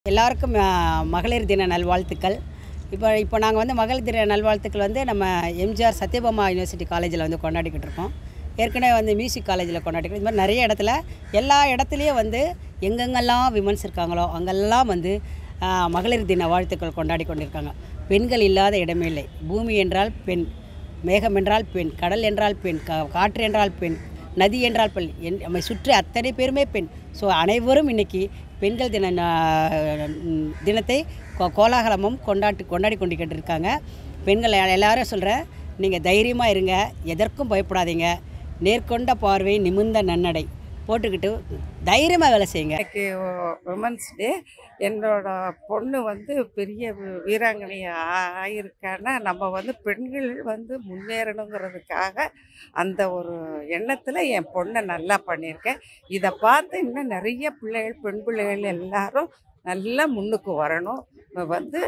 எல்லாருக்கும் ஆ, மகளிர் தின நல்வாழ்த்துக்கள் இப்போ இப்போ நாங்கள் வந்து மகளிர் தின நல்வாழ்த்துக்கள் வந்து நம்ம எம்ஜிஆர் சத்யபாமா யூனிவர்சிட்டி காலேஜில் வந்து கொண்டாடிக்கிட்டு இருக்கோம் ஏற்கனவே வந்து மியூசிக் காலேஜில் கொண்டாடிக்கிட்டு இது மாதிரி நிறைய இடத்துல எல்லா இடத்துலையும் வந்து எங்கெங்கெல்லாம் விமன்ஸ் இருக்காங்களோ அங்கெல்லாம் வந்து ஆ, மகளிர் தின வாழ்த்துக்கள் கொண்டாடி கொண்டிருக்காங்க பெண்கள் இல்லாத இடமே இல்லை பூமி என்றால் பெண் மேகம் என்றால் பெண் கடல் என்றால் பெண் கா காற்று என்றால் பெண் நதி என்றால் பெண் என் நம்மை சுற்றி அத்தனை பேருமே பெண் ஸோ அனைவரும் இன்னைக்கு பெண்கள் தின நா- தினத்தை கோ- கோலாகலமும் கொண்டாட்டு கொண்டாடி கொண்டு இருக்காங்க பெண்கள் எ- எல்லாரும் சொல்கிறேன் நீங்கள் தைரியமாக இருங்க எதற்கும் பயப்படாதீங்க நேர்கொண்ட பார்வை நிமிர்ந்த நன்னடை போட்டுக்கிட்டு தைரியமாக வேலை செய்யுங்க இன்னைக்கு உமன்ஸ் டே என்னோட பொண்ணு வந்து பெரிய வீ- வீராங்கனை ஆ- ஆயிருக்கான்னா நம்ம வந்து பெண்கள் வந்து முன்னேறணுங்கிறதுக்காக அந்த ஒரு எண்ணத்தில் என் பொண்ணை நல்லா பண்ணியிருக்கேன் இதை பார்த்து இன்னும் நிறைய பிள்ளைகள் பெண் பிள்ளைகள் எல்லாரும் நல்லா முன்னுக்கு வரணும் இப்ப வந்து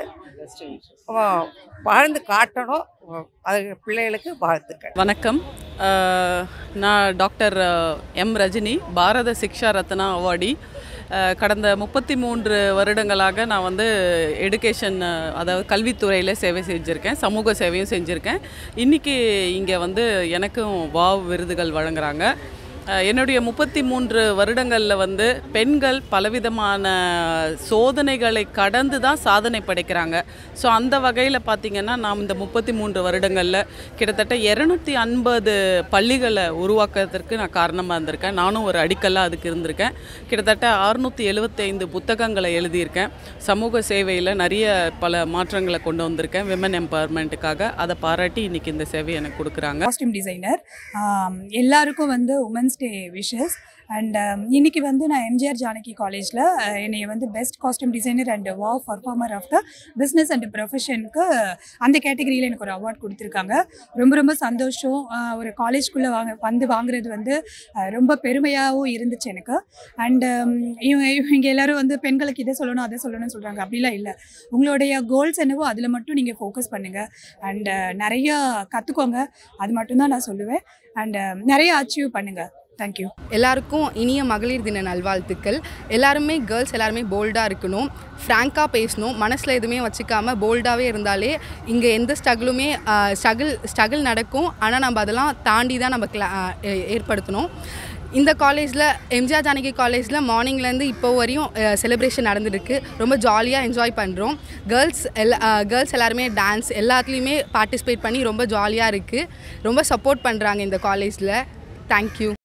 வா- வாழ்ந்து காட்டணும் அது பிள்ளைகளுக்கு வாழ்த்துக்கள் வணக்கம் அஹ், நான் டாக்டர் அஹ், எம் ரஜினி பாரத சிக்ஷா ரத்னா அவார்டி அஹ், கடந்த முப்பத்தி மூன்று வருடங்களாக நான் வந்து எடுகேஷன் அதாவது கல்வித்துறையில் சேவை செஞ்சுருக்கேன் சமூக சேவையும் செஞ்சுருக்கேன் இன்றைக்கி இங்கே வந்து எனக்கும் வாவ் விருதுகள் வழங்குறாங்க அஹ், என்னுடைய முப்பத்தி மூன்று வருடங்களில் வந்து பெண்கள் பலவிதமான சோதனைகளை கடந்து தான் சாதனை படைக்கிறாங்க ஸோ அந்த வகையில் பார்த்திங்கன்னா நாம் இந்த முப்பத்தி மூன்று வருடங்களில் கிட்டத்தட்ட இரநூத்தி ஐம்பது பள்ளிகளை உருவாக்குறதுக்கு நான் காரணமாக இருந்திருக்கேன் நானும் ஒரு அடிக்கல்லாக அதுக்கு இருந்திருக்கேன் கிட்டத்தட்ட அறுநூற்றி எழுபத்தைந்து புத்தகங்களை எழுதியிருக்கேன் சமூக சேவையில் நிறைய பல மாற்றங்களை கொண்டு வந்திருக்கேன் விமன் எம்பவர்மெண்ட்டுக்காக அதை பாராட்டி இன்றைக்கி இந்த சேவை எனக்கு கொடுக்குறாங்க காஸ்டியூம் டிசைனர் எல்லாருக்கும் வந்து உமன்ஸ் டே விஷஸ் அண்ட் இன்னைக்கு வந்து நான் எம்ஜிஆர் ஜானகி காலேஜில் என்னை வந்து பெஸ்ட் காஸ்டியூம் டிசைனர் அண்ட் வா performer of the business and ப்ரொஃபஷனுக்கு அந்த கேட்டகரியில் எனக்கு ஒரு அவார்ட் கொடுத்துருக்காங்க ரொம்ப ரொம்ப சந்தோஷம் ஆஹ் ஒரு காலேஜ்குள்ளே வாங்க வந்து வாங்குறது வந்து ஆஹ் ரொம்ப பெருமையாகவும் இருந்துச்சு எனக்கு அண்ட் இவங்க இவங்க எல்லாரும் வந்து பெண்களுக்கு இதை சொல்லணும் அதை சொல்லணும்னு சொல்கிறாங்க அப்படிலாம் இல்லை உங்களுடைய கோல்ஸ் என்னவோ அதில் மட்டும் நீங்கள் ஃபோக்கஸ் பண்ணுங்கள் அண்ட் நிறைய கற்றுக்கோங்க அது மட்டும்தான் நான் சொல்லுவேன் அண்ட் நிறைய அச்சீவ் பண்ணுங்கள் தேங்க்யூ எல்லாருக்கும் இனிய மகளிர் தின நல்வாழ்த்துக்கள் எல்லாருமே கேர்ள்ஸ் எல்லாருமே போல்டாக இருக்கணும் ஃப்ராங்காக பேசணும் மனசில் எதுவுமே வச்சுக்காம போல்டாகவே இருந்தாலே இங்கே எந்த ஸ்ட்ரகிளுமே ஸ்ட்ரகிள் ஸ்ட்ரகிள் நடக்கும் ஆனால் நம்ம அதெல்லாம் தாண்டி தான் நம்ம கிளா ஆஹ் ஏ- ஏற்படுத்தணும் இந்த காலேஜில் எம்ஜிஆர் ஜானகி காலேஜில் மார்னிங்லேருந்து இப்போ வரையும் செலிப்ரேஷன் நடந்துருக்கு ரொம்ப ஜாலியாக என்ஜாய் பண்ணுறோம் கேர்ள்ஸ் எல்லா கேர்ள்ஸ் எல்லாருமே டான்ஸ் எல்லாத்துலேயுமே பார்ட்டிசிபேட் பண்ணி ரொம்ப ஜாலியாக இருக்குது ரொம்ப சப்போர்ட் பண்ணுறாங்க இந்த காலேஜில் தேங்க்யூ